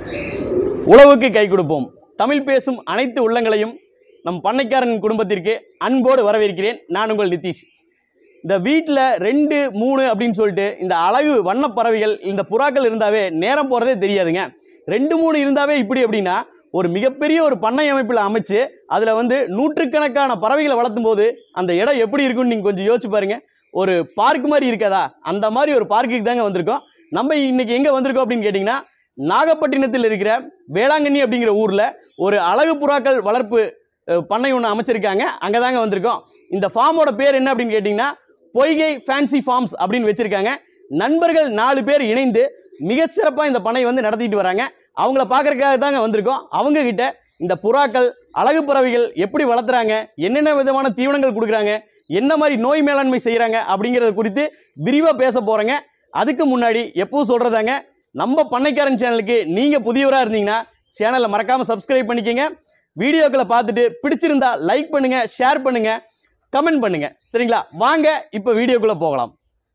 உழவுக்கு கை கொடுப்போம் தமிழ் பேசும் அனைத்து உள்ளங்களையும் நம் பண்ணைக்காரன் குடும்பத்திற்கு அன்போடு வரவேற்கிறேன் நான் உங்கள் நிதிஷ் இந்த வீட்டில் ரெண்டு மூணு அப்படின்னு சொல்லிட்டு இந்த அழகு வண்ணப் பறவைகள் இந்த புறாக்கள் இருந்தாவே நேரம் போகிறதே தெரியாதுங்க ரெண்டு மூணு இருந்தாவே இப்படி அப்படின்னா ஒரு மிகப்பெரிய ஒரு பண்ணை அமைப்பில் அமைச்சு அதில் வந்து நூற்றுக்கணக்கான பறவைகளை வளர்த்தும் போது அந்த இடம் எப்படி இருக்கும்னு நீங்கள் கொஞ்சம் யோசிச்சு பாருங்க ஒரு பார்க் மாதிரி இருக்காதா அந்த மாதிரி ஒரு பார்க்குக்கு தாங்க வந்திருக்கோம் நம்ம இன்னைக்கு எங்கே வந்திருக்கோம் அப்படின்னு கேட்டிங்கன்னா நாகப்பட்டினத்தில் இருக்கிற வேளாங்கண்ணி அப்படிங்கிற ஊரில் ஒரு அழகு புறாக்கள் வளர்ப்பு அஹ், பண்ணை ஒன்று அமைச்சிருக்காங்க அங்கே தாங்க வந்திருக்கோம் இந்த ஃபார்மோட பேர் என்ன அப்படின்னு கேட்டிங்கன்னா பொய்கை ஃபேன்சி ஃபார்ம்ஸ் அப்படின்னு வச்சுருக்காங்க நண்பர்கள் நாலு பேர் இணைந்து மிகச்சிறப்பாக இந்த பண்ணை வந்து நடத்திட்டு வராங்க அவங்கள பார்க்கறதுக்காக தாங்க வந்திருக்கோம் அவங்க கிட்ட இந்த புறாக்கள் அழகு பறவைகள் எப்படி வளர்த்துறாங்க என்னென்ன விதமான தீவனங்கள் கொடுக்குறாங்க என்ன மாதிரி நோய் மேலாண்மை செய்கிறாங்க அப்படிங்கிறது குறித்து விரிவாக பேச போகிறேங்க அதுக்கு முன்னாடி எப்பவும் சொல்கிறதாங்க நம்ம பண்ணைக்காரன் சேனலுக்கு நீங்கள் புதியவராக இருந்தீங்கன்னா சேனலை மறக்காமல் சப்ஸ்கிரைப் பண்ணிக்கங்க வீடியோக்களை பார்த்துட்டு பிடிச்சிருந்தா லைக் பண்ணுங்க ஷேர் பண்ணுங்க கமெண்ட் பண்ணுங்க சரிங்களா வாங்க இப்போ வீடியோக்குள்ளே போகலாம்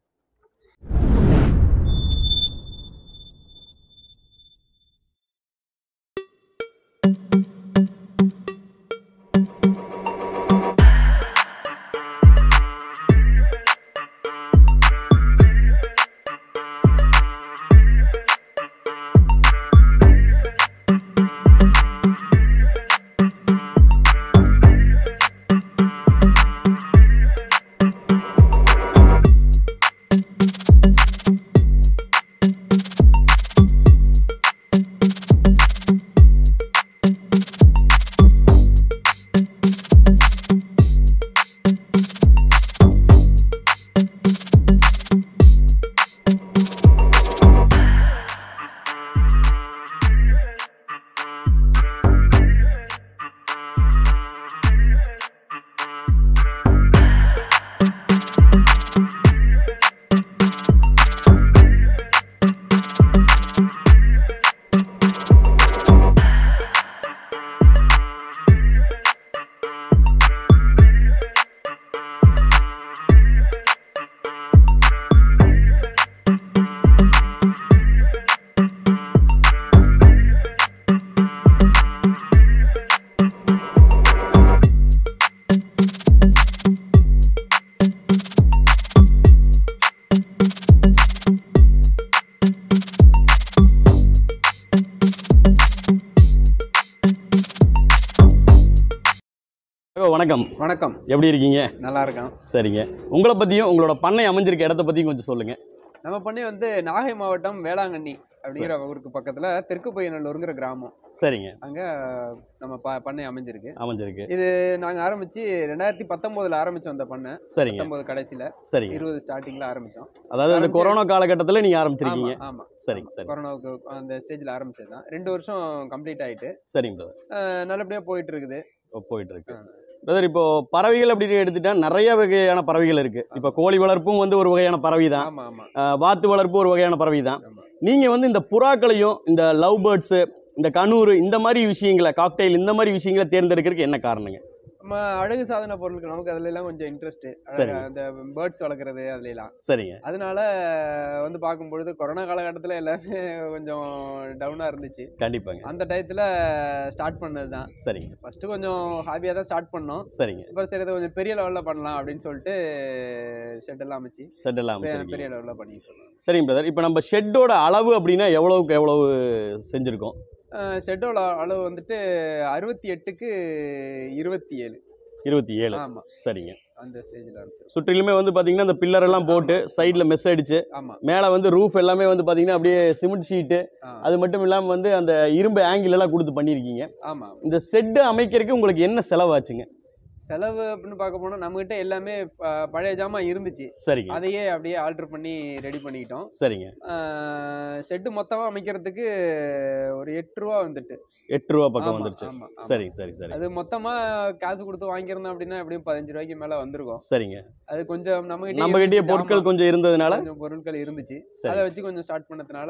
ஹலோ, வணக்கம் வணக்கம் எப்படி இருக்கீங்க நல்லா இருக்கேன் சரிங்க உங்களை பற்றியும் உங்களோட பண்ணை அமைஞ்சிருக்க இடத்த பற்றியும் கொஞ்சம் சொல்லுங்கள் நம்ம பண்ணி வந்து நாகை மாவட்டம் வேளாங்கண்ணி அப்படிங்கிற ஊருக்கு பக்கத்துல தெற்கு பையநல்லூருங்கிற கிராமம் சரிங்க அங்க நம்ம ப பண்ணை அமைஞ்சிருக்கு அமைஞ்சிருக்கு இது நாங்க ஆரம்பிச்சு ரெண்டாயிரத்தி பத்தொன்பதுல ஆரம்பிச்சோம் அந்த பண்ணை சரிங்க பத்தொன்பது கடைசியில சரிங்க இருபது ஸ்டார்டிங்ல ஆரம்பிச்சோம் அதாவது அந்த ஆரம்பிச்சு- கொரோனா காலகட்டத்தில் நீங்கள் ஆரம்பிச்சிருக்கீங்க ஆமா ஆமா சரிங்க சரி கொரோனாவுக்கு அந்த ஸ்டேஜ்ல ஆரம்பிச்சது தான் ரெண்டு வருஷம் கம்ப்ளீட் ஆயிட்டு சரிங்க பிரதர் அஹ் நல்லபடியா போயிட்டு இருக்குது போயிட்டு இருக்கு பிரதர் இப்போ பறவைகள் அப்படின்னு எடுத்துட்டா நிறைய வகையான பறவைகள் இருக்கு இப்போ கோழி வளர்ப்பும் வந்து ஒரு வகையான பறவை தான் ஆமா ஆமா அஹ், வாத்து வளர்ப்பு ஒரு வகையான பறவை தான் ஆமா நீங்க வந்து இந்த புறாக்களையும் இந்த லவ் பேர்ட்ஸ் இந்த கனூர் இந்த மாதிரி விஷயங்களை காக்டெயில் இந்த மாதிரி விஷயங்களை தேர்ந்தெடுக்கிறதுக்கு என்ன காரணங்க நம்ம அழகு சாதன பொருட்கள் நமக்கு அதுல எல்லாம் கொஞ்சம் இன்ட்ரெஸ்ட் சரிங்க. அந்த பேர்ட்ஸ் வளர்க்குறது அதுல எல்லாம் சரிங்க அதனால வந்து பார்க்கும்பொழுது கொரோனா காலகட்டத்தில் எல்லாமே கொஞ்சம் டவுனாக இருந்துச்சு கண்டிப்பாங்க அந்த டயத்தில் ஸ்டார்ட் பண்ணது தான் சரிங்க ஃபஸ்ட்டு கொஞ்சம் ஹாபியாக தான் ஸ்டார்ட் பண்ணோம் சரிங்க இப்போ சரி இதை கொஞ்சம் பெரிய லெவலில் பண்ணலாம் அப்படின்னு சொல்லிட்டு ஷெட்டெல்லாம் அமைச்சு செட்டெல்லாம் பெ- அமைச்சிருக்கீங்க பெரிய லெவலில் பண்ணிட்டு இருக்கோம் சரிங்க பிரதர் இப்போ நம்ம ஷெட்டோட அளவு அப்படின்னா எவ்வளவுக்கு எவ்வளவு செஞ்சுருக்கோம் ஷெட்டோட அளவு வந்துட்டு அறுபத்தி எட்டுக்கு இருபத்தி ஏழு இருபத்தி ஏழு ஆமாம் சரிங்க அந்த ஸ்டேஜில் ஆரம்பிச்சு சுற்றிலுமே வந்து பார்த்தீங்கன்னா இந்த பில்லர் எல்லாம் போட்டு சைடில் மெஸ் அடிச்சு ஆமாம் மேலே வந்து ரூஃப் எல்லாமே வந்து பார்த்தீங்கன்னா அப்படியே சிமெண்ட் ஷீட்டு அது மட்டும் இல்லாமல் வந்து அந்த இரும்பு ஆங்கிள் எல்லாம் கொடுத்து பண்ணியிருக்கீங்க ஆமாம் இந்த செட்டு அமைக்கிறதுக்கு உங்களுக்கு என்ன செலவாச்சுங்க செலவு அப்படின்னு பார்க்க போனால் நம்மகிட்ட எல்லாமே ப- பழைய ஜாமான் இருந்துச்சு சரிங்க அதையே அப்படியே ஆல்டர் பண்ணி ரெடி பண்ணிக்கிட்டோம் சரிங்க ஷெட்டு மொத்தமாக அமைக்கிறதுக்கு ஒரு எட்டு ரூபா வந்துட்டு எட்டு ரூபா பக்கம் ஆமா, வந்துருச்சு ஆமா, ஆமா. சரிங்க சரி சரி அது மொத்தமாக காசு கொடுத்து வாங்கியிருந்தோம் அப்படின்னா எப்படியும் பதினஞ்சு ரூபாய்க்கு மேலே வந்திருக்கும் சரிங்க அது கொஞ்சம் நம்ம நம்ம கிட்டே பொருட்கள் கொஞ்சம் இருந்ததுனால கொஞ்சம் பொருட்கள் இருந்துச்சு சரி. அதை வச்சு கொஞ்சம் ஸ்டார்ட் பண்ணதுனால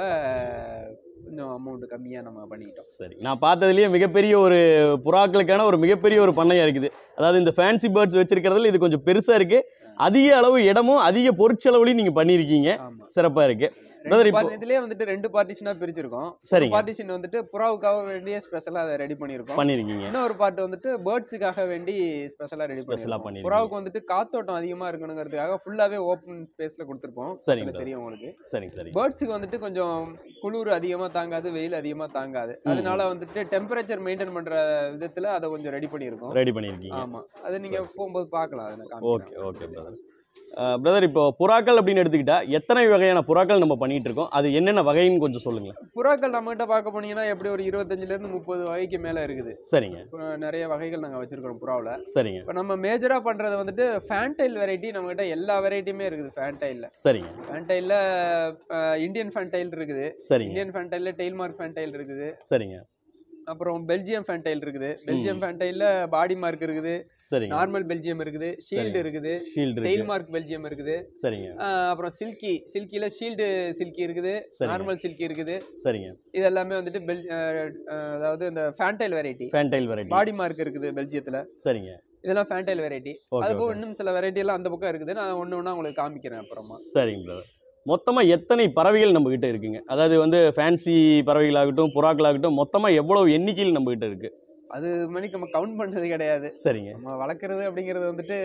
கொஞ்சம் அமௌண்ட் கம்மியாக நம்ம பண்ணிக்கிட்டோம் சரி நான் பார்த்ததுலயே மிகப்பெரிய ஒரு புறாக்களுக்கான ஒரு மிகப்பெரிய ஒரு பண்ணையா இருக்குது அதாவது இந்த ஃபேன்சி பேர்ட்ஸ் வச்சிருக்கிறதுல இது கொஞ்சம் பெருசா இருக்கு அதிக அளவு இடமும் அதிக பொருட்செலவுலையும் நீங்க பண்ணியிருக்கீங்க ஆமாம் சிறப்பா இருக்கு Brother, ரெண்டு இப்போ- part- இதுலயே வந்துட்டு ரெண்டு பார்ட்டிஷனா பிரிச்சிருக்கோம் சரிங்க பார்ட்டிஷன் வந்துட்டு புறாவுக்காக வேண்டிய ஸ்பெஷலா அதை ரெடி பண்ணியிருக்கோம் பண்ணியிருக்கீங்க இன்னொரு பார்ட் வந்துட்டு பேர்ட்ஸுக்காக வேண்டி ஸ்பெஷலா ரெடி ஸ்பெஷலாக பண்ணிருக்கோம் பண்ணியிருக்கீங்க புறாவுக்கு வந்துட்டு காத்தோட்டம் அதிகமா இருக்கணுங்கிறதுக்காக ஃபுல்லாவே ஓப்பன் ஸ்பேஸ்ல கொடுத்துருப்போம் சரிங்க அது தெரியும் உங்களுக்கு சரிங்க சரிங்க பேர்ட்ஸுக்கு வந்துட்டு கொஞ்சம் குளிர் அதிகமா தாங்காது வெயில் அதிகமா தாங்காது அதனால வந்துட்டு டெம்பரேச்சர் மெயின்டைன் பண்ற விதத்துல அதை கொஞ்சம் ரெடி பண்ணியிருக்கோம் ரெடி பண்ணியிருக்கீங்க ஆமா அது நீங்க போகும்போது பார்க்கலாம் அதை நான் ஓகே காமிக்கிறேன். ஓகே பிரதர் பிரதர் இப்போ புறாக்கள் அப்படின்னு எடுத்துக்கிட்டா எத்தனை வகையான புறாக்கள் நம்ம பண்ணிட்டு இருக்கோம் அது என்னென்ன வகைன்னு கொஞ்சம் சொல்லுங்களேன் புறாக்கள் நம்ம கிட்ட பார்க்க போனீங்கன்னா எப்படி ஒரு இருபத்தஞ்சுல இருந்து முப்பது வகைக்கு மேல இருக்குது சரிங்க புறா- நிறைய வகைகள் நாங்க வச்சிருக்கோம் புறாவுல சரிங்க இப்போ நம்ம மேஜரா பண்றது வந்துட்டு ஃபேன்டைல் வெரைட்டி நம்ம கிட்ட எல்லா வெரைட்டியுமே இருக்குது ஃபேன்டைல்ல சரிங்க ஃபேன்டைல்ல இந்தியன் ஃபேன்டைல் இருக்குது சரிங்க இந்தியன் ஃபேன்டைல்ல டெயில் மார்க் ஃபேன்டைல் இருக்குது சரிங்க அப்புறம் பெல்ஜியம் ஃபேன்டைல் இருக்குது பெல்ஜியம் ஃபேன்டைல்ல பாடி மார்க் இருக்குது சரிங்க நார்மல் பெல்ஜியம் இருக்குது ஷீல்டு சரிங்க. இருக்குது ஷீல்டு டெயில் இருக்கு மார்க் பெல்ஜியம் இருக்குது சரிங்க ஆஹ் அப்புறம் சில்கி சில்கில ஷீல்டு சில்கி இருக்குது சரிங்க நார்மல் சில்கி இருக்குது சரிங்க இது எல்லாமே வந்துட்டு பெல் ஆஹ் ஆஹ் அதாவது இந்த fantail variety fantail variety body mark இருக்குது பெல்ஜியத்துல சரிங்க இதெல்லாம் ஃபேன்டைல் வெரைட்டி ஓகே அது போக ஓகே இன்னும் சில வெரைட்டி எல்லாம் அந்த பக்கம் இருக்குது நான் ஒன்று ஒன்றா உங்களுக்கு காமிக்கிறேன் அப்புறமா சரிங்க பிரதர் மொத்தமாக எத்தனை பறவைகள் நம்ம கிட்ட இருக்குங்க அதாவது வந்து ஃபேன்சி பறவைகளாகட்டும் புறாக்களாகட்டும் மொத்தமாக எவ்வளவு எண்ணிக்கையில் நம்ம கிட்ட இருக்கு அது மணிக்கு நம்ம கவுண்ட் பண்ணது கிடையாது சரிங்க நம்ம வளர்க்குறது அப்படிங்கிறது வந்துட்டு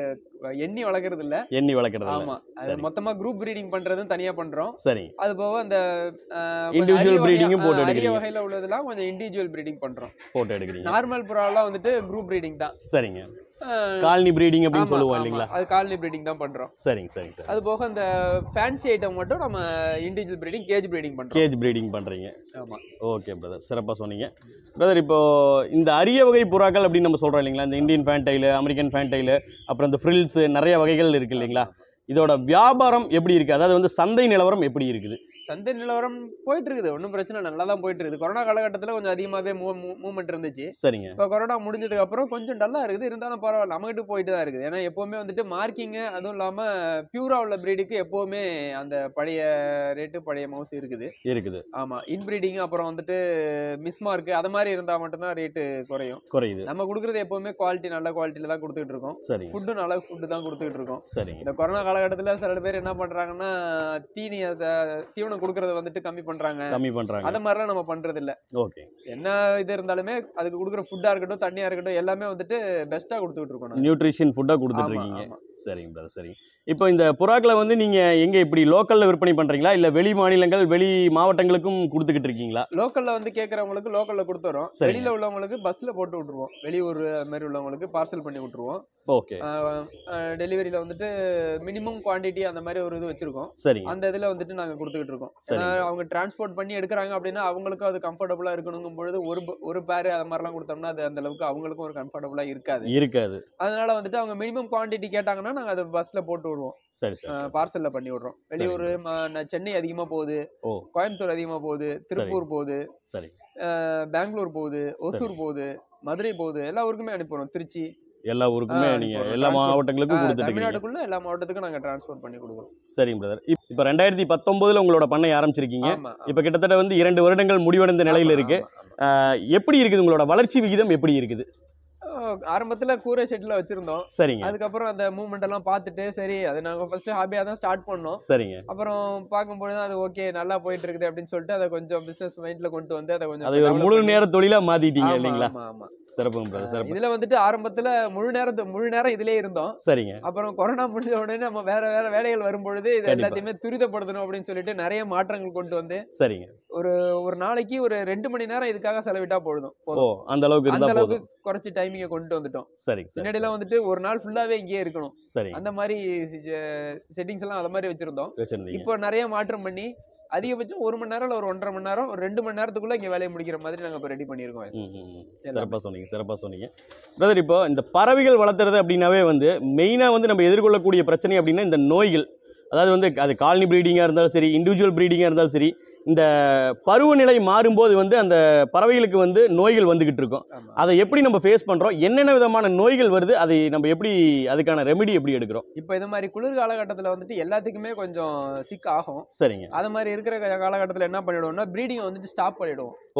எண்ணி வளர்க்குறது இல்ல எண்ணி வளர்க்குறது ஆமா அது சரி. மொத்தமா குரூப் ப்ரீடிங் பண்றதும் தனியா பண்றோம் சரிங்க அது போக அந்த ஆஹ், கொஞ்சம் Individual அரிய வகையா- breeding-ம் போட்டு ஆஹ், அரிய எடுக்கிறீங்க. வகையில உள்ளதெல்லாம் கொஞ்சம் இண்டிவிஜுவல் ப்ரீடிங் பண்றோம் போட்டோ எடுக்கிறீங்க நார்மல் புறாவெல்லாம் வந்துட்டு குரூப் ப்ரீடிங் தான் சரிங்க ஆஹ், காலனி ப்ரீடிங் அப்படின்னு ஆமா, சொல்லுவோம் ஆமா. இல்லைங்களா அது காலனி ப்ரீடிங் தான் பண்றோம் சரிங்க சரிங்க சார் அது போக அந்த ஃபேன்சி ஐட்டம் மட்டும் நம்ம இண்டிவிஜுவல் ப்ரீடிங் கேஜ் ப்ரீடிங் பண்றோம் கேஜ் ப்ரீடிங் பண்ணுறீங்க ஆமா ஓகே பிரதர் சிறப்பாக சொன்னீங்க பிரதர் இப்போ இந்த அரிய வகை புறாக்கள் அப்படின்னு நம்ம சொல்கிறோம் இல்லைங்களா இந்த இந்தியன் ஃபேன்டைலு அமெரிக்கன் ஃபேன்டைலு அப்புறம் இந்த ஃப்ரில்ஸு நிறைய வகைகள் இருக்கு இல்லைங்களா இதோட வியாபாரம் எப்படி இருக்குது அதாவது வந்து சந்தை நிலவரம் எப்படி இருக்குது சந்தை நிலவரம் போயிட்டு இருக்குது ஒன்றும் பிரச்சனை இல்லை நல்லா தான் போயிட்டு இருக்குது கொரோனா காலகட்டத்தில் கொஞ்சம் அதிகமாகவே மூ மூவ்மெண்ட் இருந்துச்சு சரிங்க இப்போ கொரோனா முடிஞ்சதுக்கு அப்புறம் கொஞ்சம் டல்லா இருக்குது இருந்தாலும் பரவாயில்ல நம்மகிட்ட போயிட்டு தான் இருக்குது ஏன்னா எப்பவுமே வந்துட்டு மார்க்கிங்கு அதுவும் இல்லாம பியூரா உள்ள பிரீடுக்கு எப்பவுமே அந்த பழைய ரேட்டு பழைய மவுஸ் இருக்குது இருக்குது ஆமா இன்பிரீடிங் அப்புறம் வந்துட்டு மிஸ் மார்க் அது மாதிரி இருந்தா மட்டும்தான் ரேட்டு குறையும் குறையுது நம்ம கொடுக்குறது எப்பவுமே குவாலிட்டி நல்ல குவாலிட்டியில தான் கொடுத்துட்டு இருக்கோம் சரிங்க ஃபுட்டும் நல்ல ஃபுட்டு தான் கொடுத்துட்டு இருக்கோம் சரிங்க இந்த கொரோனா காலகட்டத்தில் சில பேர் என்ன பண்றாங்கன்னா தீனி அதை தீவனம் கொடுக்கறத வந்துட்டு கம்மி பண்றாங்க கம்மி பண்ணுறாங்க அத மாதிரிலாம் நம்ம பண்றது இல்ல ஓகே என்ன இது இருந்தாலுமே அதுக்கு கொடுக்குற ஃபுட்டா இருக்கட்டும் தண்ணியா இருக்கட்டும் எல்லாமே வந்துட்டு பெஸ்ட்டா கொடுத்துட்டு இருக்கோம் நாங்க. நியூட்ரிஷன் ஃபுட்டாக ஆமா, கொடுத்துட்ருக்கீங்க ஆமா. சரிங்க பிரதர் சரிங்க இப்போ இந்த புறாக்களை வந்து நீங்கள் எங்கே இப்படி லோக்கலில் விற்பனை பண்ணுறீங்களா இல்லை வெளி மாநிலங்கள் வெளி மாவட்டங்களுக்கும் கொடுத்துக்கிட்டு இருக்கீங்களா லோக்கல்ல வந்து கேக்குறவங்களுக்கு லோக்கல்ல கொடுத்துறோம் சரிங்க. வெளியில உள்ளவங்களுக்கு பஸ்ல போட்டு விட்டுருவோம் வெளியூர் அது மாதிரி உள்ளவங்களுக்கு பார்சல் பண்ணி விட்டுருவோம் ஓகே டெலிவரியில வந்துட்டு மினிமம் குவாண்டிட்டி அந்த மாதிரி ஒரு இது வச்சிருக்கோம் சரிங்க அந்த இதுல வந்துட்டு நாங்க கொடுத்துக்கிட்டு இருக்கோம் சரிங்க. ஏன்னா அவங்க டிரான்ஸ்போர்ட் பண்ணி எடுக்கிறாங்க அப்படின்னா அவங்களுக்கும் அது கம்ஃபர்டபுளா இருக்கணுங்கும் பொழுது ஒரு ப- ஒரு பேர் அது மாதிரிலாம் கொடுத்தோம்னா அது அந்த அளவுக்கு அவங்களுக்கும் ஒரு கம்ஃபர்டபுளா இருக்காது இருக்காது அதனால வந்துட்டு அவங்க மினிமம் குவாண்டிட்டி கேட்டாங்கன்னா நாங்க அதை பஸ்ல போட்டு விடுவோம் சரி சரி பார்சல்ல பண்ணி விடுறோம் வெளியூர் ம- ந- சென்னை அதிகமா போகுது ஓ. கோயம்புத்தூர் அதிகமா போகுது திருப்பூர் போகுது சரி அஹ் பெங்களூர் போகுது ஒசூர் போகுது மதுரை போகுது எல்லா ஊருக்குமே அனுப்புறோம் திருச்சி எல்லா ஊருக்குமே ஆ, நீங்கள் இப்போ எல்லா transport- மாவட்டங்களுக்கும் அஹ் கொடுத்துட்டு இருக்கீங்க தமிழ்நாட்டுக்குள்ள எல்லா மாவட்டத்துக்கும் நாங்க டிரான்ஸ்போர்ட் பண்ணி கொடுக்குறோம் சரிங்க பிரதர் இப்போ ரெண்டாயிரத்தி பத்தொம்போதில் உங்களோட பண்ணை ஆரம்பிச்சிருக்கீங்க ஆமா இப்போ கிட்டத்தட்ட வந்து இரண்டு வருடங்கள் முடிவடைந்த நிலையில் ஆமா, இருக்கு ஆமா, ஆமா. ஆஹ் எப்படி இருக்குது உங்களோட வளர்ச்சி விகிதம் எப்படி இருக்குது அஹ் ஆரம்பத்துல கூரை ஷெட்ல வச்சிருந்தோம் சரிங்க அதுக்கப்புறம் அந்த மூவ்மெண்ட் எல்லாம் பார்த்துட்டு சரி அது நாங்க ஃபர்ஸ்ட் ஹாபியா தான் ஸ்டார்ட் பண்ணோம் சரிங்க அப்புறம் பார்க்கும்பொழுது அது ஓகே நல்லா போயிட்டு இருக்குது அப்படின்னு சொல்லிட்டு அதை கொஞ்சம் பிசினஸ் மைண்ட்ல கொண்டு வந்து அதை கொஞ்சம் அதை ஒரு develop முழு பண்ணி- நேர தொழிலா மாத்திட்டீங்க ஆமா, இல்லைங்களா ஆமா, ஆமா. சிறப்புங்க பிரதர் சிறப்பு இதுல வந்துட்டு ஆரம்பத்துல முழு நேரத்து முழு நேரம் இதுலயே இருந்தோம் சரிங்க அப்புறம் கொரோனா முடிஞ்ச உடனே நம்ம வேற வேற வேலைகள் வரும்பொழுது இது கண்டிப்பா. எல்லாத்தையுமே துரிதப்படுத்தணும் அப்படின்னு சொல்லிட்டு நிறைய மாற்றங்கள் கொண்டு வந்து சரிங்க ஒரு நாளைக்கு ஒரு ரெண்டு மணி நேரம் இதுக்காக செலவிட்டா போதும் ஓ போதும் அந்த அளவுக்கு அந்த இருந்தா அளவுக்கு போதும் குறைச்சி டைமிங்க கொண்டு வந்துட்டோம் சரிங்க சரி முன்னாடி எல்லாம் வந்துட்டு ஒரு நாள் ஃபுல்லாவே இங்கேயே இருக்கணும் சரிங்க அந்த மாதிரி செட்டிங்ஸ் எல்லாம் அந்த மாதிரி வச்சிருந்தோம் வச்சிருந்தீங்க இப்போ நிறைய மாற்றம் பண்ணி அதிகபட்சம் ஒரு மணி நேரம் இல்ல ஒரு ஒன்றரை மணி நேரம் ஒரு ரெண்டு மணி நேரத்துக்குள்ள இங்க வேலையை முடிக்கிற மாதிரி நாங்க இப்போ ரெடி பண்ணியிருக்கோம் ம், ம், ம். எல்லாமே. சிறப்பா சொன்னீங்க சிறப்பா சொன்னீங்க பிரதர் இப்போ இந்த பறவைகள் வளர்த்துறது அப்படின்னாவே வந்து மெயினா வந்து நம்ம எதிர்கொள்ளக்கூடிய பிரச்சனை அப்படின்னா இந்த நோய்கள் அதாவது வந்து அது காலனி ப்ரீடிங்காக இருந்தாலும் சரி இண்டிவிஜுவல் ப்ரீடிங்காக இருந்தாலும் சரி இந்த பருவநிலை மாறும்போது வந்து அந்த பறவைகளுக்கு வந்து நோய்கள் வந்துகிட்டு இருக்கும் ஆமா. அதை எப்படி நம்ம ஃபேஸ் பண்றோம் என்னென்ன விதமான நோய்கள் வருது அதை நம்ம எப்படி அதுக்கான ரெமெடி எப்படி எடுக்கிறோம் இப்போ இந்த மாதிரி குளிர் காலகட்டத்துல வந்துட்டு எல்லாத்துக்குமே கொஞ்சம் சிக் ஆகும் சரிங்க அது மாதிரி இருக்கிற கா- காலகட்டத்துல என்ன பண்ணிடுவோம்னா ப்ரீடிங்கை வந்துட்டு ஸ்டாப் பண்ணிடுவோம் ஓ.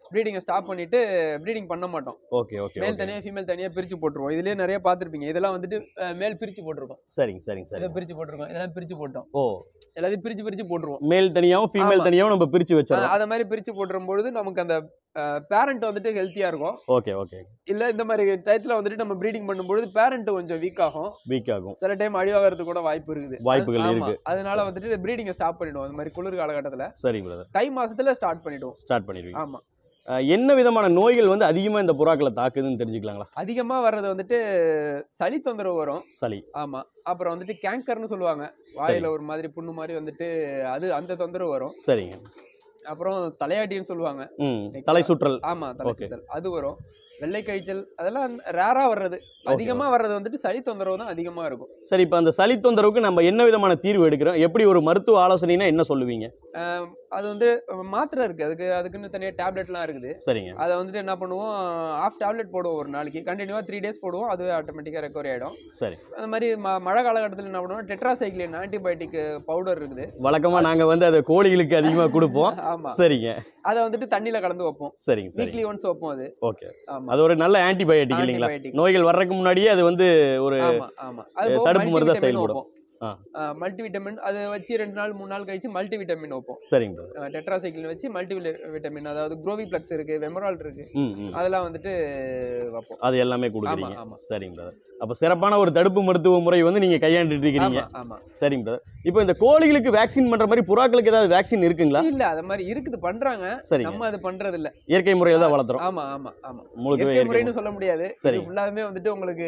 ப்ரீடிங்கை ஸ்டாப் பண்ணிட்டு ப்ரீடிங் பண்ண மாட்டோம் ஓகே ஓகே மேல் ஓகே தனியா ஃபீமேல் தனியா பிரிச்சு போட்டுருவோம் இதுலயே நிறைய பார்த்திருப்பீங்க இதெல்லாம் வந்துட்டு அஹ், மேல் பிரிச்சு போட்டிருக்கோம் சரிங்க சரிங்க இதை சரி பிரிச்சு போட்டிருக்கோம் இதெல்லாம் பிரிச்சு போட்டோம் ஓ எல்லாத்தையும் பிரிச்சு பிரிச்சு போட்டுருவோம் மேல் தனியாவும் ஃபீமேல் ஆமா. தனியாவும் நம்ம பிரிச்சு வச்சிடறோம் அத மாதிரி பிரிச்சு போட்டுரும் பொழுது நமக்கு அந்த பேரண்ட் வந்துட்டு ஹெல்த்தியா இருக்கும் ஓகே ஓகே இல்ல இந்த மாதிரி டயத்துல வந்துட்டு நம்ம ப்ரீடிங் பண்ணும்பொழுது பேரண்ட் கொஞ்சம் வீக் ஆகும் வீக் ஆகும் சில டைம் அழிவாகிறதுக்கு கூட வாய்ப்பு இருக்குது வாய்ப்புகள் ஆமா. இருக்கு அதனால வந்துட்டு ப்ரீடிங்கை ஸ்டாப் பண்ணிடுவோம் அந்த மாதிரி குளிர் காலகட்டத்துல சரி பிரதர் தை மாசத்துல ஸ்டார்ட் பண்ணிடுவோம் ஸ்டார்ட் பண்ணிடுவீங்க ஆமா அஹ், என்ன விதமான நோய்கள் வந்து அதிகமா இந்த புறாக்களை தாக்குதுன்னு தெரிஞ்சுக்கலாங்களா அதிகமா வர்றது வந்துட்டு சளி தொந்தரவு வரும் சளி ஆமா அப்புறம் வந்துட்டு கேங்கர்னு சொல்லுவாங்க வாயில ஒரு மாதிரி புண்ணு மாதிரி வந்துட்டு அது அந்த தொந்தரவு வரும் சரிங்க அப்புறம் தலையாட்டின்னு சொல்லுவாங்க ம் தலை சுற்றல் ஆமா தலை Okay. சுத்தல் அது வரும் வெள்ளை கழிச்சல் அதெல்லாம் ரேரா வர்றது அதிகமா வர்றது வந்துட்டு சளி தொந்தரவு தான் அதிகமா இருக்கும் சரி இப்போ அந்த சளி தொந்தரவுக்கு நம்ம என்ன விதமான தீர்வு எடுக்கிறோம் எப்படி ஒரு மருத்துவ ஆலோசனைனா என்ன சொல்லுவீங்க ஆஹ் அது வந்து மாத்திரை இருக்கு அதுக்கு அதுக்குன்னு தனியா டேப்லெட்லாம் இருக்குது சரிங்க அதை வந்துட்டு என்ன பண்ணுவோம் ஆஃப் டேப்லெட் போடுவோம் ஒரு நாளைக்கு கண்டினியூவா த்ரீ டேஸ் போடுவோம் அதுவே ஆட்டோமேட்டிக்காக ரெக்கவரி ஆயிடும் சரி அந்த மாதிரி ம- மழை காலகட்டத்தில் என்ன பண்ணுவோம் டெட்ராசைக்ளின் ஆன்டிபயோட்டிக் பவுடர் இருக்குது வழக்கமா நாங்க வந்து அதை கோழிகளுக்கு அதிகமா கொடுப்போம் ஆமா சரிங்க அதை வந்துட்டு தண்ணியில கலந்து வைப்போம் சரிங்க சரி வீக்லி ஒன்ஸ் வைப்போம் அது ஓகே ஆமா அது ஒரு நல்ல ஆன்டிபயோட்டிக் இல்லைங்களா ஆன்டிபயோட்டிக் நோய்கள் வர்றதுக்கு முன்னாடியே அது வந்து ஒரு ஆமா ஆமா அது அஹ், போக தடுப்பு மருந்தா multivitamin செயல்படும். வைப்போம். ஆ. ஆ, மல்டிவிட்டமின் அதை வச்சு ரெண்டு நாள் மூணு நாள் கழிச்சு மல்டிவிட்டமின் வைப்போம் சரிங்க brother. டெட்ராசைக்கிள் வச்சு மல்டி விட்டமின் அதாவது குரோவி பிளக்ஸ் இருக்கு வெமரால் இருக்கு ம் ம் அதெல்லாம் வந்துட்டு வைப்போம் அது எல்லாமே ஆமா கொடுக்குறீங்க ஆமா சரிங்க brother. அப்ப சிறப்பான ஒரு தடுப்பு மருத்துவ முறை வந்து நீங்க கையாண்டுட்டு இருக்கிறீங்க ஆமா ஆமா சரிங்க brother. இப்போ இந்த கோழிகளுக்கு வேக்சின் பண்ற மாதிரி புறாக்களுக்கு ஏதாவது வேக்சின் இருக்குங்களா இல்ல அது மாதிரி இருக்குது பண்றாங்க சரிங்க நம்ம அது பண்றது இல்ல இயற்கை முறையில தான் வளர்த்துறோம் ஆமா ஆமா ஆமா முழுக்கவே இயற்கை இயற்கை முறை. முறைன்னு சொல்ல முடியாது சரி. இது ஃபுல்லாவே வந்துட்டு உங்களுக்கு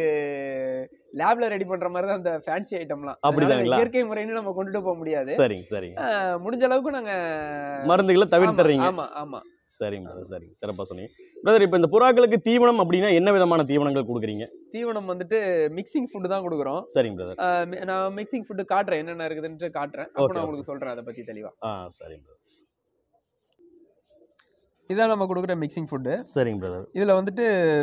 லேப்ல ரெடி பண்ற மாதிரி தான் அந்த ஃபேன்சி ஐட்டம்லாம் அப்படிதாங்களா? அதனால இயற்கை முறைன்னு நம்ம கொண்டுட்டு போக முடியாது சரிங்க சரிங்க ஆ, முடிஞ்ச அளவுக்கு நாங்க மருந்துகளை தவிர்த்துறீங்க ஆமா ஆமா சரிங்க brother, சரிங்க சிறப்பா சொன்னீங்க பிரதர் இப்போ இந்த புறாக்களுக்கு தீவனம் அப்படின்னா என்ன விதமான தீவனங்கள் கொடுக்குறீங்க தீவனம் வந்துட்டு மிக்சிங் ஃபுட் தான் கொடுக்குறோம் சரிங்க பிரதர் ஆஹ் மி- நான் மிக்சிங் ஃபுட்டு காட்டுறேன் என்னென்ன இருக்குதுன்ட்டு காட்டுறேன் அப்போ Okay, நான் உங்களுக்கு சொல்றேன் அதை பத்தி தெளிவா ஆ சரிங்க brother. இதான் நம்ம கொடுக்குற மிக்சிங் ஃபுட்டு சரிங்க பிரதர் இதுல வந்துட்டு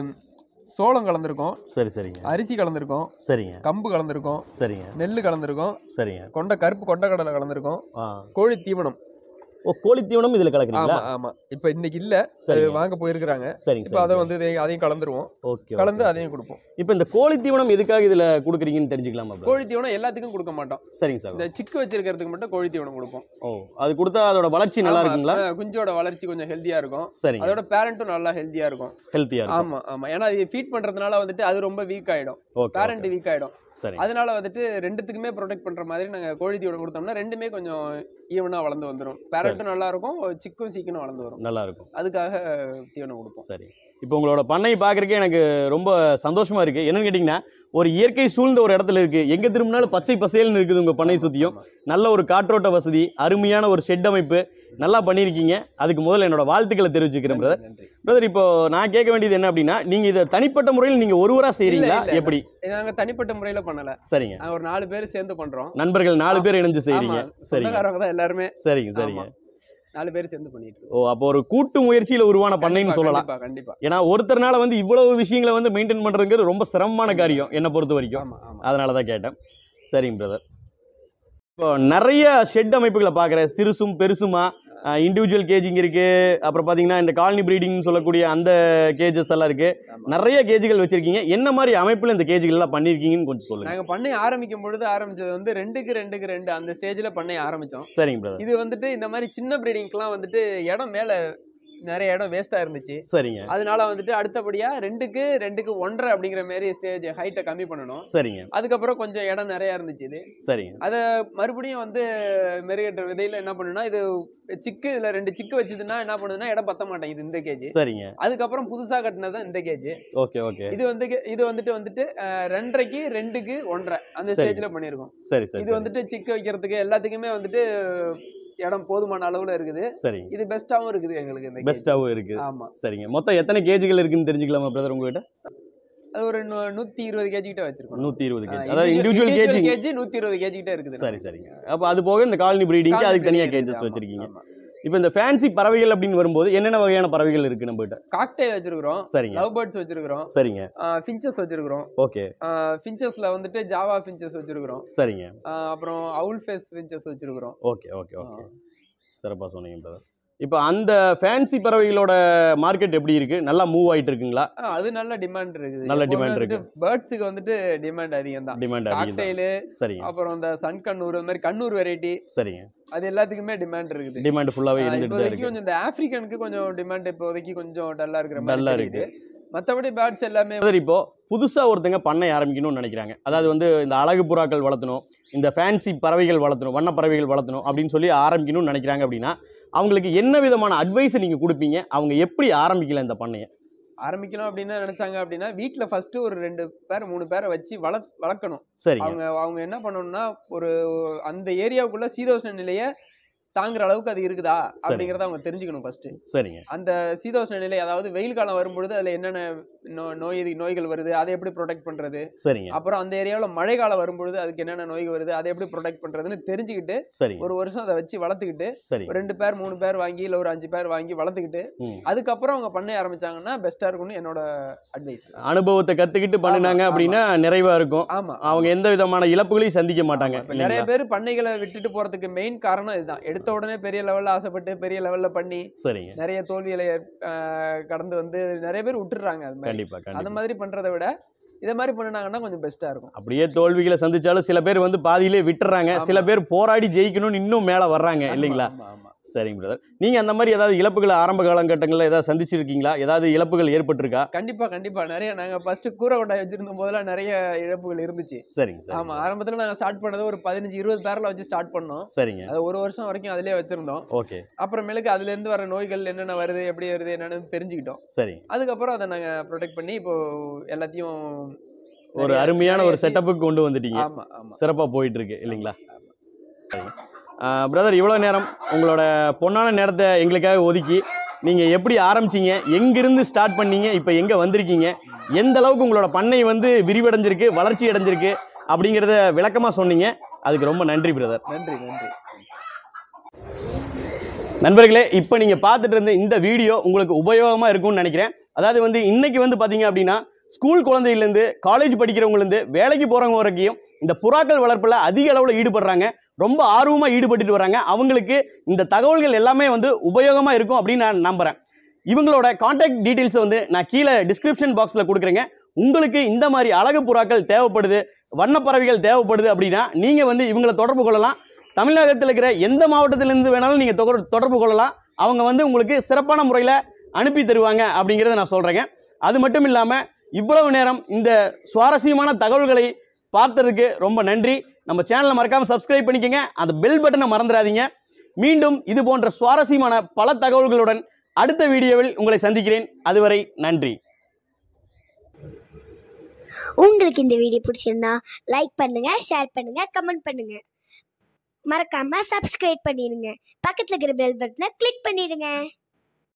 சோளம் கலந்துருக்கோம் சரி சரிங்க அரிசி கலந்துருக்கோம் சரிங்க கம்பு கலந்துருக்கோம் சரிங்க நெல் கலந்துருக்கோம் சரிங்க கொண்ட கருப்பு கொண்டக்கடலை கலந்துருக்கோம் ஆ கோழி தீவனம் ஓ கோழி தீவனம் இதுல ஆமா கலக்குறீங்களா ஆமா இப்போ இன்னைக்கு இல்ல அது சரிங்க வாங்க போயிருக்கிறாங்க சரிங்க இப்போ அதை வந்து இதை- அதையும் கலந்துருவோம் ஓகே கலந்து அதையும் கொடுப்போம் இப்போ இந்த கோழி தீவனம் எதுக்காக இதுல கொடுக்குறீங்கன்னு தெரிஞ்சுக்கலாமா brother? கோழி தீவனம் எல்லாத்துக்கும் கொடுக்க மாட்டோம் சரிங்க சார் இந்த சிக்கு வச்சிருக்கிறதுக்கு மட்டும் கோழி தீவனம் கொடுப்போம் ஓ அது கொடுத்தா அதோட வளர்ச்சி நல்லா ஆமா, இருக்குங்களா ஆ, குஞ்சோட வளர்ச்சி கொஞ்சம் ஹெல்த்தியா இருக்கும் சரிங்க அதோட பேரண்ட்டும் நல்லா ஹெல்த்தியா இருக்கும் ஹெல்த்தியா இருக்கும் ஆமா ஆமா ஏன்னா இது ஃபீட் பண்றதுனால வந்துட்டு அது ரொம்ப வீக் ஆயிடும் ஓகே பேரண்ட் வீக் ஆயிடும் சரி அதனால வந்துட்டு ரெண்டுத்துக்குமே ப்ரொடெக்ட் பண்ற மாதிரி நாங்க கோழி தீவனம் கொடுத்தோம்னா ரெண்டுமே கொஞ்சம் ஈவனா வளர்ந்து வந்துரும் பேரண்ட்டும் நல்லா இருக்கும் சிக்கும் சீக்கிரம் வளர்ந்து வரும் நல்லா இருக்கும் அதுக்காக தீவனம் கொடுப்போம் சரி இப்போ உங்களோட பண்ணை பார்க்கறக்கே எனக்கு ரொம்ப சந்தோஷமா இருக்கு என்னன்னு கேட்டிங்கன்னா ஒரு இயற்கை சூழ்ந்த ஒரு இடத்துல இருக்கு எங்க திரும்பினாலும் பச்சை பசேல்னு இருக்குது உங்க பண்ணை சுத்தியும் ஆமா. நல்ல ஒரு காற்றோட்ட வசதி அருமையான ஒரு ஷெட் அமைப்பு நல்லா பண்ணியிருக்கீங்க அதுக்கு முதல்ல என்னோட வாழ்த்துக்களை தெரிவிச்சுக்கிறேன் பிரதர் நன்றி பிரதர் இப்போ நான் கேட்க வேண்டியது என்ன அப்படின்னா நீங்க இதை தனிப்பட்ட முறையில் நீங்க ஒருவரா செய்றீங்களா இல்ல, இல்ல. எப்படி இது நாங்க தனிப்பட்ட முறையில பண்ணல சரிங்க நாங்க ஒரு நாலு பேர் சேர்ந்து பண்றோம் நண்பர்கள் நாலு பேர் இணைஞ்சு செய்றீங்க ஆமா, சரிங்க சொந்தக்காரங்க தான் எல்லாருமே சரிங்க சரிங்க ஆமா. நாலு பேர் சேர்ந்து பண்ணிட்டு இருக்கோம். ஓ அப்போ ஒரு கூட்டு முயற்சியில உருவான பண்ணைன்னு கண்டிப்பா, சொல்லலாம் கண்டிப்பா கண்டிப்பா ஏன்னா ஒருத்தர்னால வந்து இவ்வளவு விஷயங்களை வந்து மெயின்டைன் பண்றதுங்கிறது ரொம்ப சிரமமான காரியம் என்னை பொறுத்த வரைக்கும் ஆமா ஆமா அதனால தான் கேட்டேன் சரிங்க பிரதர் இப்போ நிறைய ஷெட் அமைப்புகளை பார்க்குறேன் சிறுசும் பெருசுமா இண்டிவிஜுவல் கேஜிங் இருக்கு அப்புறம் பார்த்தீங்கன்னா இந்த காலனி ப்ரீடிங்னு சொல்லக்கூடிய அந்த கேஜஸ் எல்லாம் இருக்கு ஆமா. நிறைய கேஜுகள் வச்சிருக்கீங்க என்ன மாதிரி அமைப்பில் இந்த கேஜுகள் எல்லாம் பண்ணியிருக்கீங்கன்னு கொஞ்சம் சொல்லுங்க நாங்க பண்ணை ஆரம்பிக்கும் பொழுது ஆரம்பிச்சது வந்து ரெண்டுக்கு ரெண்டுக்கு ரெண்டு அந்த ஸ்டேஜ்ல பண்ணை ஆரம்பிச்சோம் சரிங்க பிரதர் இது வந்துட்டு இந்த மாதிரி சின்ன ப்ரீடிங்க்குலாம் வந்துட்டு இடம் மேல நிறைய இடம் வேஸ்டா இருந்துச்சு சரிங்க அதனால வந்துட்டு அடுத்தபடியா ரெண்டுக்கு ரெண்டுக்கு ஒன்றரை அப்படிங்கிற மாதிரி ஸ்டேஜ் ஹைட்டை கம்மி பண்ணணும் சரிங்க அதுக்கப்புறம் கொஞ்சம் இடம் நிறைய இருந்துச்சு இது சரிங்க மறுபடியும் வந்து மெருகேற்ற விதையில என்ன பண்ணுன்னா இது சிக்கு இதுல ரெண்டு சிக்கு வச்சதுன்னா என்ன பண்ணுதுன்னா இடம் பத்த மாட்டேங்குது இந்த கேஜ் சரிங்க அதுக்கப்புறம் புதுசா கட்டினது தான் இந்த கேஜ் ஓகே ஓகே இது வந்து இது வந்துட்டு வந்துட்டு அஹ், ரெண்டரைக்கு ரெண்டுக்கு ஒன்றரை அந்த சரி. ஸ்டேஜ்ல பண்ணியிருக்கோம் சரி சரி இது வந்துட்டு சிக்கு வைக்கிறதுக்கு எல்லாத்துக்குமே வந்துட்டு இடம் போதுமான அளவுல இருக்குது சரிங்க இது பெஸ்ட்டாவும் இருக்குது எங்களுக்கு இந்த cage. பெஸ்ட்டாகவும் இருக்குது ஆமா சரிங்க மொத்தம் எத்தனை கேஜுகள் இருக்குன்னு தெரிஞ்சுக்கலாமா பிரதர் உங்ககிட்ட அது ஒரு நூ- நூத்தி இருபது கேஜி கிட்ட வச்சிருக்கோம் நூற்றி இருபது கேஜி அதாவது இண்டிவிஜுவல் கேஜிங் கேஜி நூத்தி இருபது கேஜி கிட்ட இருக்குது சரி சரிங்க அப்போ அது போக இந்த காலனி ப்ரீடிங்க்கு அதுக்கு தனியாக கேஜஸ் வச்சிருக்கீங்க இப்போ இந்த ஃபேன்சி பறவைகள் அப்படின்னு வரும்போது என்னென்ன வகையான பறவைகள் இருக்கு நம்ம கிட்ட காக்டெயில் வச்சிருக்கிறோம் சரிங்க லவ் பேர்ட்ஸ் வச்சிருக்கிறோம் சரிங்க ஃபின்ச்சஸ் வச்சிருக்கிறோம் ஓகே ஃபின்ச்சஸ்ல வந்துட்டு ஜாவா ஃபின்ச்சஸ் வச்சிருக்கிறோம் சரிங்க ஆஹ் அப்புறம் அவுல் ஃபேஸ் ஃபின்ச்சஸ் வச்சிருக்கிறோம் ஓகே ஓகே ஓகே சிறப்பாக சொன்னீங்க பிரதர் இப்போ அந்த ஃபேன்சி பறவைகளோட மார்க்கெட் எப்படி இருக்கு நல்லா மூவ் ஆயிட்டு இருக்குங்களா ஆ, அது நல்ல டிமாண்ட் இருக்குது நல்ல demand பேர்ட்ஸுக்கு வந்துட்டு டிமாண்ட் அதிகம் தான் டிமாண்ட் அதிகம் தான். காக்டெயிலு சரிங்க அப்புறம் இந்த சன் கண்ணூர் இந்த மாதிரி கண்ணூர் வெரைட்டி சரிங்க அது எல்லாத்துக்குமே டிமாண்ட் இருக்குது டிமாண்ட் ஃபுல்லாவே ஆ, இருந்துட்டு தான் இப்போதைக்கு இருக்கு கொஞ்சம் இந்த ஆப்பிரிக்கனுக்கு கொஞ்சம் டிமாண்ட் இப்போதைக்கு கொஞ்சம் டல்லா இருக்கிற Dull ஆ மாதிரி இருக்குது மத்தபடி பேர்ட்ஸ் எல்லாமே பிரதர் இப்போ புதுசா ஒருத்தங்க பண்ணை ஆரம்பிக்கணும்னு நினைக்கிறாங்க அதாவது வந்து இந்த அழகு புறாக்கள் வளர்த்தணும் இந்த ஃபேன்சி பறவைகள் வளர்த்தணும் வண்ண பறவைகள் வளர்த்தணும் அப்படின்னு சொல்லி ஆரம்பிக்கணும்னு நினைக்கிறாங்க அப்படின்னா அவங்களுக்கு என்ன விதமான அட்வைஸ் நீங்க கொடுப்பீங்க அவங்க எப்படி ஆரம்பிக்கல இந்த பண்ணையை ஆரம்பிக்கணும் அப்படின்னு நினைச்சாங்க அப்படின்னா வீட்ல ஃபர்ஸ்ட் ஒரு ரெண்டு பேர் மூணு பேரை வச்சு வள வளர்க்கணும் சரிங்க அவங்க அவங்க என்ன பண்ணணும்னா ஒரு அந்த ஏரியாவுக்குள்ள சீதோஷ்ண நிலையை தாங்குற அளவுக்கு அது இருக்குதா அப்படிங்கறத அவங்க தெரிஞ்சுக்கணும் ஃபர்ஸ்ட் சரிங்க அந்த சீதோஷ்ண நிலை அதாவது வெயில் காலம் வரும்பொழுது அதுல என்னென்ன நோ- நோய் நோய்கள் வருது அதை எப்படி ப்ரொடெக்ட் பண்றது சரிங்க அப்புறம் அந்த ஏரியாவில் மழை காலம் வரும்பொழுது அதுக்கு என்னென்ன நோய்கள் வருது அதை எப்படி ப்ரொடெக்ட் பண்றதுன்னு தெரிஞ்சுக்கிட்டு சரிங்க ஒரு வருஷம் அதை வச்சு வளர்த்துக்கிட்டு சரி ஒரு ரெண்டு பேர் மூணு பேர் வாங்கி இல்ல ஒரு அஞ்சு பேர் வாங்கி வளர்த்துக்கிட்டு ம். அதுக்கப்புறம் அவங்க பண்ண ஆரம்பிச்சாங்கன்னா பெஸ்டா இருக்கும்னு என்னோட அட்வைஸ் அனுபவத்தை கத்துக்கிட்டு பண்ணினாங்க ஆமா, அப்படின்னா நிறைவா இருக்கும் ஆமா அவங்க எந்த விதமான இழப்புகளையும் சந்திக்க மாட்டாங்க இப்ப நிறைய இல்லைங்களா? பேர் பண்ணைகளை விட்டுட்டு போறதுக்கு மெயின் காரணம் இதுதான் எடுத்த உடனே பெரிய லெவல்ல ஆசைப்பட்டு பெரிய லெவல்ல பண்ணி சரிங்க நிறைய தோல்விகளை ஆஹ், கடந்து வந்து நிறைய பேர் விட்டுறாங்க அது மாதிரி கண்டிப்பா அந்த கண்டிப்பா மாதிரி பண்றதை விட இதை மாதிரி பண்ணினாங்கன்னா கொஞ்சம் பெஸ்டா இருக்கும் அப்படியே தோல்விகளை சந்திச்சாலும் சில பேர் வந்து பாதியிலே விட்டுறாங்க ஆமா. சில பேர் போராடி ஜெயிக்கணும்னு இன்னும் மேல வர்றாங்க இல்லைங்களா ஆமா, ஆமா. சரிங்க பிரதர் நீங்க அந்த மாதிரி ஏதாவது இழப்புகளை ஆரம்ப காலகட்டங்களில் ஏதாவது சந்திச்சிருக்கீங்களா ஏதாவது இழப்புகள் ஏற்பட்டிருக்கா கண்டிப்பா கண்டிப்பா நிறைய நாங்க ஃபர்ஸ்ட் கூரை கொட்டாய் வச்சிருந்த போதெல்லாம் நிறைய இழப்புகள் இருந்துச்சு சரிங்க சரி ஆமா ஆரம்பத்துல நாங்க ஸ்டார்ட் பண்ணது ஒரு பதினஞ்சு இருபது பேர்ல வச்சு ஸ்டார்ட் பண்ணோம் சரிங்க அது ஒரு வருஷம் வரைக்கும் அதுலயே வச்சிருந்தோம் ஓகே அப்புறமேலுக்கு அதுல இருந்து வர நோய்கள் என்னென்ன வருது எப்படி வருது என்னன்னு தெரிஞ்சுக்கிட்டோம் சரி அதுக்கப்புறம் அதை நாங்க ப்ரொடெக்ட் பண்ணி இப்போ எல்லாத்தையும் ஒரு நிறைய- அருமையான நிறைய ஒரு செட்டப்புக்கு கொண்டு வந்துட்டீங்க ஆமா ஆமா சிறப்பா போயிட்டு இருக்கு இல்லைங்களா பிரதர் இவ்வளோ நேரம் உங்களோட பொன்னான நேரத்தை எங்களுக்காக ஒதுக்கி நீங்கள் எப்படி ஆரம்பிச்சீங்க எங்கிருந்து ஸ்டார்ட் பண்ணீங்க இப்போ எங்கே வந்திருக்கீங்க எந்த அளவுக்கு உங்களோட பண்ணை வந்து விரிவடைஞ்சிருக்கு வளர்ச்சி அடைஞ்சிருக்கு அப்படிங்கிறத விளக்கமாக சொன்னீங்க அதுக்கு ரொம்ப நன்றி பிரதர் நன்றி நன்றி நண்பர்களே இப்போ நீங்கள் பார்த்துட்டு இருந்த இந்த வீடியோ உங்களுக்கு உபயோகமாக இருக்கும்னு நினைக்கிறேன் அதாவது வந்து இன்னைக்கு வந்து பார்த்தீங்க அப்படின்னா ஸ்கூல் குழந்தையிலேருந்து காலேஜ் படிக்கிறவங்கலேருந்து வேலைக்கு போகிறவங்க வரைக்கும் இந்த புறாக்கள் வளர்ப்பில் அதிக அளவில் ஈடுபடுறாங்க ரொம்ப ஆர்வமாக ஈடுபட்டுட்டு வராங்க அவங்களுக்கு இந்த தகவல்கள் எல்லாமே வந்து உபயோகமாக இருக்கும் அப்படின்னு நான் நம்புகிறேன் இவங்களோட காண்டாக்ட் டீட்டெயில்ஸை வந்து நான் கீழே டிஸ்கிரிப்ஷன் பாக்ஸில் கொடுக்குறேங்க உங்களுக்கு இந்த மாதிரி அழகு புறாக்கள் தேவைப்படுது வண்ணப்பறவைகள் தேவைப்படுது அப்படின்னா நீங்கள் வந்து இவங்களை தொடர்பு கொள்ளலாம் தமிழகத்தில் இருக்கிற எந்த மாவட்டத்திலேருந்து வேணாலும் நீங்கள் தொடர்பு கொள்ளலாம் அவங்க வந்து உங்களுக்கு சிறப்பான முறையில் அனுப்பி தருவாங்க அப்படிங்கிறத நான் சொல்கிறேங்க அது மட்டும் இல்லாமல் இவ்வளவு நேரம் இந்த சுவாரஸ்யமான தகவல்களை பார்த்ததுக்கு ரொம்ப நன்றி நம்ம சேனலை மறக்காமல் சப்ஸ்கிரைப் பண்ணிக்கங்க அந்த பெல் பட்டனை மறந்துடாதீங்க மீண்டும் இது போன்ற சுவாரஸ்யமான பல தகவல்களுடன் அடுத்த வீடியோவில் உங்களை சந்திக்கிறேன் அதுவரை நன்றி உங்களுக்கு இந்த வீடியோ பிடிச்சிருந்தா லைக் பண்ணுங்க ஷேர் பண்ணுங்க கமெண்ட் பண்ணுங்க மறக்காம சப்ஸ்கிரைப் பண்ணிடுங்க பக்கத்துல இருக்கிற பெல் பட்டனை கிளிக் பண்ணிடுங்க